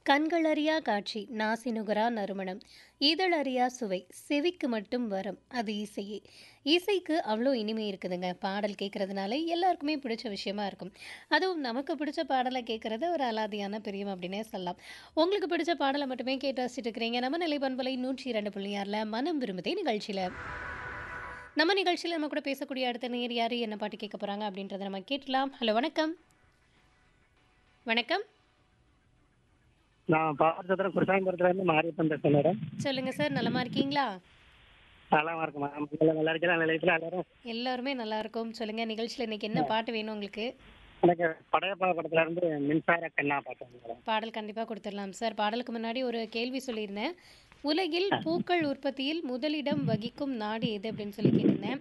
கண்களறியா காட்சி நாசினுகரா நறுமணம் இதழறியா சுவை செவிக்கு மட்டும் வரும் அது இசையே இசைக்கு அவ்வளோ இனிமை இருக்குதுங்க பாடல் கேட்கறதுனால எல்லாருக்குமே பிடிச்ச விஷயமா இருக்கும் அதுவும் நமக்கு பிடிச்ச பாடலை கேட்கறது ஒரு அலாதியான பிரியம் அப்படின்னே சொல்லலாம் உங்களுக்கு பிடிச்ச பாடலை மட்டுமே கேட்டு வச்சுட்டு இருக்கிறீங்க நம்ம நிலை பண்பலை நூற்றி இரண்டு புள்ளி ஆறில் மனம் விரும்புதே நிகழ்ச்சியில் நம்ம நிகழ்ச்சியில் நம்ம கூட பேசக்கூடிய அடுத்த நேர் யார் என்ன பாட்டு கேட்க போகிறாங்க அப்படின்றத நம்ம கேட்கலாம் ஹலோ வணக்கம் வணக்கம் நான் பாவச்சத்திரம் குருசாமிபுரத்துல இருந்து மாரியப்பன் பேசுறேன் மேடம் சொல்லுங்க சார் நலமா இருக்கீங்களா நல்லா இருக்கு மேடம் நல்லா நல்லா இருக்கலாம் நிலையத்தில் எல்லாரும் எல்லாருமே நல்லா இருக்கும் சொல்லுங்க நிகழ்ச்சியில் இன்னைக்கு என்ன பாட்டு வேணும் உங்களுக்கு எனக்கு படையப்பா படத்துல இருந்து மின்சார கண்ணா பார்த்தேன் மேடம் பாடல் கண்டிப்பாக கொடுத்துடலாம் சார் பாடலுக்கு முன்னாடி ஒரு கேள்வி சொல்லியிருந்தேன் உலகில் பூக்கள் உற்பத்தியில் முதலிடம் வகிக்கும் நாடு எது அப்படின்னு சொல்லி கேட்டிருந்தேன்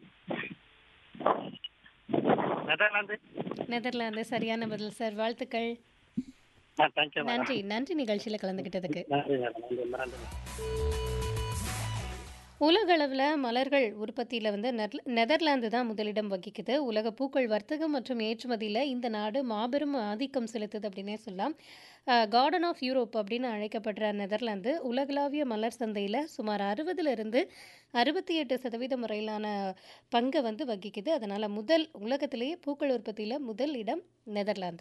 நெதர்லாந்து நெதர்லாந்து சரியான பதில் சார் வாழ்த்துக்கள் ஆ தேங்க்யூ மேடம் நன்றி நன்றி நிகழ்ச்சியில் கலந்துக்கிட்டதுக்கு நன்றி மேடம் நன்றி நன்றி உலகளவில் மலர்கள் உற்பத்தியில் வந்து நெர்- நெதர்லாந்து தான் முதலிடம் வகிக்குது உலக பூக்கள் வர்த்தகம் மற்றும் ஏற்றுமதியில் இந்த நாடு மாபெரும் ஆதிக்கம் செலுத்துது அப்படின்னே சொல்லலாம் கார்டன் ஆஃப் யூரோப் அப்படின்னு அழைக்கப்படுற நெதர்லாந்து உலகளாவிய மலர் சந்தையில் சுமார் அறுபதுலேருந்து அறுபத்தி எட்டு சதவீதம் வரையிலான பங்கை வந்து வகிக்குது அதனால் முதல் உலகத்திலேயே பூக்கள் உற்பத்தியில் முதல் இடம் நெதர்லாந்து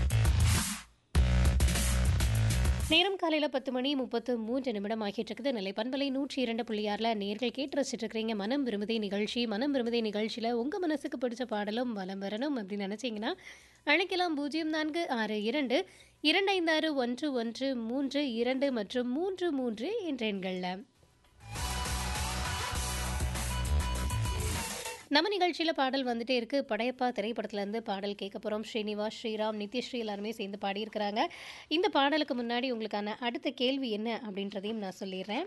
நேரம் காலையில் பத்து மணி முப்பத்து மூன்று நிமிடம் ஆகிட்டு இருக்குது நிலை பண்பலை நூற்றி இரண்டு புள்ளி ஆறில் நேர்கள் கேட்டு ரசிச்சுட்டு இருக்கிறீங்க மனம் விரும்புதே நிகழ்ச்சி மனம் விரும்புதே நிகழ்ச்சியில் உங்கள் மனசுக்கு பிடிச்ச பாடலும் வலம் வரணும் அப்படின்னு நினச்சிங்கன்னா அழைக்கலாம் பூஜ்ஜியம் நான்கு ஆறு இரண்டு இரண்டு ஐந்து ஆறு ஒன்று ஒன்று மூன்று இரண்டு மற்றும் மூன்று மூன்று என்ற எண்களில் நம்ம நிகழ்ச்சியில் பாடல் வந்துட்டே இருக்கு படையப்பா திரைப்படத்துலேருந்து பாடல் கேட்க போகிறோம் ஸ்ரீனிவாஸ் ஸ்ரீராம் நித்யஸ்ரீ எல்லாருமே சேர்ந்து பாடியிருக்கிறாங்க இந்த பாடலுக்கு முன்னாடி உங்களுக்கான அடுத்த கேள்வி என்ன அப்படின்றதையும் நான் சொல்லிடுறேன்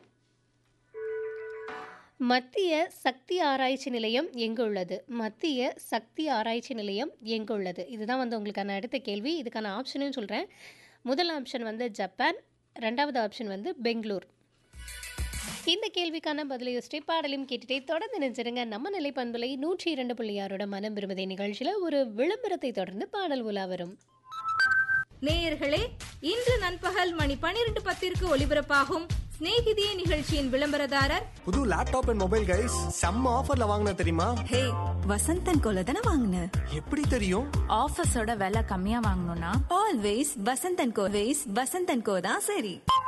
மத்திய சக்தி ஆராய்ச்சி நிலையம் எங்கு உள்ளது மத்திய சக்தி ஆராய்ச்சி நிலையம் எங்கு உள்ளது இதுதான் வந்து உங்களுக்கான அடுத்த கேள்வி இதுக்கான ஆப்ஷனும் சொல்கிறேன் முதல் ஆப்ஷன் வந்து ஜப்பான் ரெண்டாவது ஆப்ஷன் வந்து பெங்களூர் இந்த கேள்விக்கான பதிலை யோசிச்சு பாடலையும் கேட்டுட்டே தொடர்ந்து நினைச்சிருங்க நம்ம நிலை பண்பலை நூற்றி இரண்டு புள்ளி ஆறோட மனம் விரும்புதே நிகழ்ச்சியில் ஒரு விளம்பரத்தை தொடர்ந்து பாடல் உலா வரும் நேயர்களே இன்று நண்பகல் மணி பனிரெண்டு பத்திற்கு ஒலிபரப்பாகும் சிநேகிதியே நிகழ்ச்சியின் விளம்பரதாரர் புது லேப்டாப் அண்ட் மொபைல் கைஸ் செம்ம ஆஃபர்ல வாங்கின தெரியுமா ஹே வசந்தன் கோல தானே வாங்கின எப்படி தெரியும் ஆஃபீஸோட விலை கம்மியா வாங்கணும்னா ஆல்வேஸ் வசந்தன் கோ வேஸ் வசந்தன் கோ தான் சரி